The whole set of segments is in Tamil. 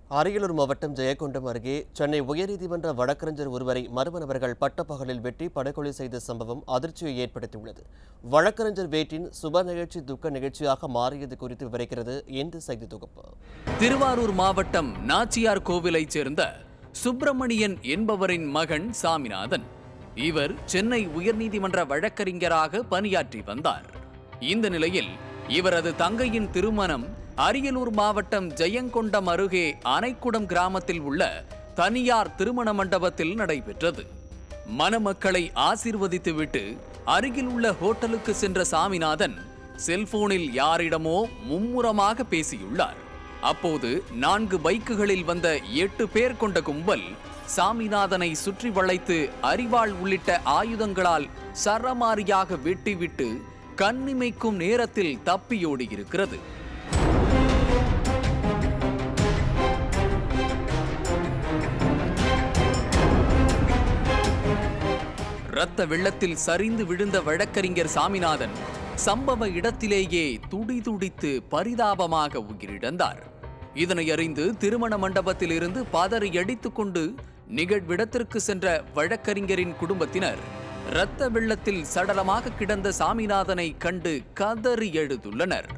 அரியலூர் மாவட்டம் ஜெயங்கொண்டம் அருகே சென்னை உயர்நீதிமன்ற வழக்கறிஞர் ஒருவரை மர்ம நபர்கள் பட்டப்பகலில் வெட்டி படுகொலை செய்த சம்பவம் அதிர்ச்சியை ஏற்படுத்தியுள்ளது வழக்கறிஞர் வேட்டின் சுப நிகழ்ச்சி துக்க நிகழ்ச்சியாக மாறியது குறித்து விவரிக்கிறது இந்த செய்தி தொகுப்பு திருவாரூர் மாவட்டம் நாச்சியார் கோவிலைச் சேர்ந்த சுப்பிரமணியன் என்பவரின் மகன் சாமிநாதன் இவர் சென்னை உயர்நீதிமன்ற வழக்கறிஞராக பணியாற்றி வந்தார் இந்த நிலையில் இவரது தங்கையின் திருமணம் அரியலூர் மாவட்டம் ஜெயங்கொண்டம் அருகே அணைக்குடம் கிராமத்தில் உள்ள தனியார் திருமண மண்டபத்தில் நடைபெற்றது மணமக்களை ஆசீர்வதித்துவிட்டு அருகில் உள்ள ஹோட்டலுக்கு சென்ற சாமிநாதன் செல்போனில் யாரிடமோ மும்முரமாக பேசியுள்ளார் அப்போது நான்கு பைக்குகளில் வந்த எட்டு பேர் கொண்ட கும்பல் சாமிநாதனை சுற்றி வளைத்து அரிவாள் உள்ளிட்ட ஆயுதங்களால் சரமாரியாக வெட்டிவிட்டு கண்ணிமைக்கும் நேரத்தில் தப்பியோடியிருக்கிறது இரத்த வெள்ளத்தில் சரிந்து விழுந்த வழக்கறிஞர் சாமிநாதன் சம்பவ இடத்திலேயே துடிதுடித்து பரிதாபமாக உயிரிழந்தார் இதனை அறிந்து திருமண மண்டபத்தில் இருந்து பதறி அடித்துக்கொண்டு நிகழ்விடத்திற்கு சென்ற வழக்கறிஞரின் குடும்பத்தினர் இரத்த வெள்ளத்தில் சடலமாக கிடந்த சாமிநாதனை கண்டு கதறி எழுதுள்ளனர்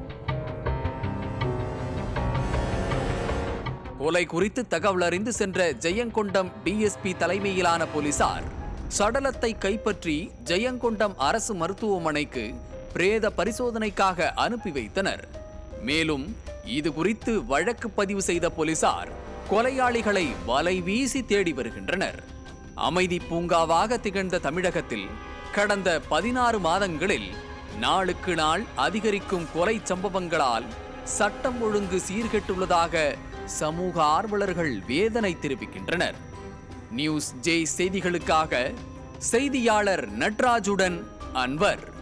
கொலை குறித்து தகவல் அறிந்து சென்ற ஜெயங்கொண்டம் டிஎஸ்பி தலைமையிலான போலீசார் சடலத்தை கைப்பற்றி ஜெயங்கொண்டம் அரசு மருத்துவமனைக்கு பிரேத பரிசோதனைக்காக அனுப்பி வைத்தனர் மேலும் இது குறித்து வழக்கு பதிவு செய்த போலீசார் கொலையாளிகளை வலை வீசி தேடி வருகின்றனர் அமைதி பூங்காவாக திகழ்ந்த தமிழகத்தில் கடந்த பதினாறு மாதங்களில் நாளுக்கு நாள் அதிகரிக்கும் கொலை சம்பவங்களால் சட்டம் ஒழுங்கு சீர்கெட்டுள்ளதாக சமூக ஆர்வலர்கள் வேதனை தெரிவிக்கின்றனர் நியூஸ் ஜே செய்திகளுக்காக செய்தியாளர் நட்ராஜுடன் அன்வர்